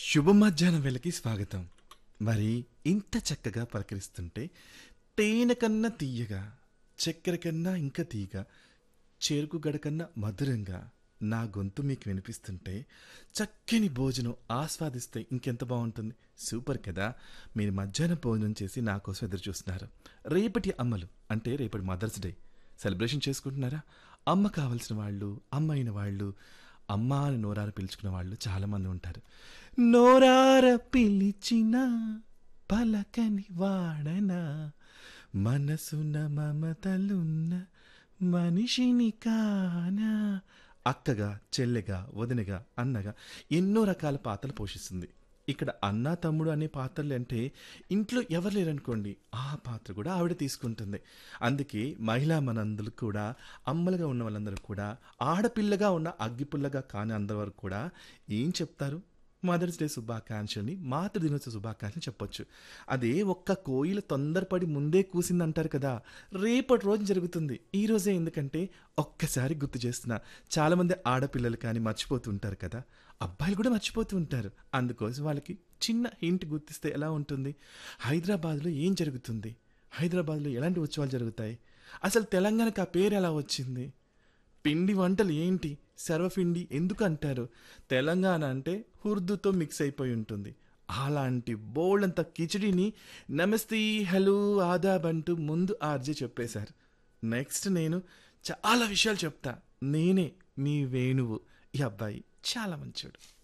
శుభ మధ్యాహ్నం వేళకి స్వాగతం మరి ఇంత చక్కగా పలకరిస్తుంటే తేనె కన్నా తీయగా చక్కెర కన్నా ఇంకా తీయగా చెరుకు గడ కన్నా మధురంగా నా గొంతు మీకు వినిపిస్తుంటే చక్కని భోజనం ఆస్వాదిస్తే ఇంకెంత బాగుంటుంది సూపర్ కదా మీరు మధ్యాహ్నం భోజనం చేసి నా కోసం ఎదురు చూస్తున్నారు రేపటి అమ్మలు అంటే రేపటి మదర్స్ డే సెలబ్రేషన్ చేసుకుంటున్నారా అమ్మ కావలసిన వాళ్ళు అమ్మ అయిన వాళ్ళు అమ్మ అని నోరార పిలుచుకున్న వాళ్ళు చాలామంది ఉంటారు నోరార పిలిచిన పలకని వాడనా మనసున మమతలున్న మనిషిని కానా అక్కగా చెల్లెగా వదినగా అన్నగా ఎన్నో రకాల పాత్రలు పోషిస్తుంది ఇక్కడ అన్న తమ్ముడు అనే పాత్రలు అంటే ఇంట్లో ఎవరు లేరనుకోండి ఆ పాత్ర కూడా ఆవిడ తీసుకుంటుంది అందుకే మహిళా మనందరూ కూడా అమ్మలుగా ఉన్న వాళ్ళందరూ కూడా ఆడపిల్లగా ఉన్న అగ్గిపుల్లగా కాని అందరి వరకు కూడా ఏం చెప్తారు మదర్స్ డే శుభాకాంక్షల్ని మాతృ దినోత్సవ శుభాకాంక్షలు చెప్పొచ్చు అదే ఒక్క కోయిల తొందరపడి ముందే కూసింది అంటారు కదా రేపటి రోజు జరుగుతుంది ఈ రోజే ఎందుకంటే ఒక్కసారి గుర్తు చేస్తున్నా చాలామంది ఆడపిల్లలు కానీ మర్చిపోతూ ఉంటారు కదా అబ్బాయిలు కూడా మర్చిపోతూ ఉంటారు అందుకోసం వాళ్ళకి చిన్న హింట్ గుర్తిస్తే ఎలా ఉంటుంది హైదరాబాద్లో ఏం జరుగుతుంది హైదరాబాద్లో ఎలాంటి ఉత్సవాలు జరుగుతాయి అసలు తెలంగాణకు ఆ పేరు ఎలా వచ్చింది పిండి వంటలు ఏంటి సర్వపిండి ఎందుకు అంటారు తెలంగాణ అంటే ఉర్దూతో మిక్స్ అయిపోయి ఉంటుంది అలాంటి బోల్డ్ అంత కిచడీని నమస్తే హలో ఆదాబ్ అంటూ ముందు ఆర్జే చెప్పేశారు నెక్స్ట్ నేను చాలా విషయాలు చెప్తా నేనే మీ వేణువు ఈ అబ్బాయి చాలా మంచోడు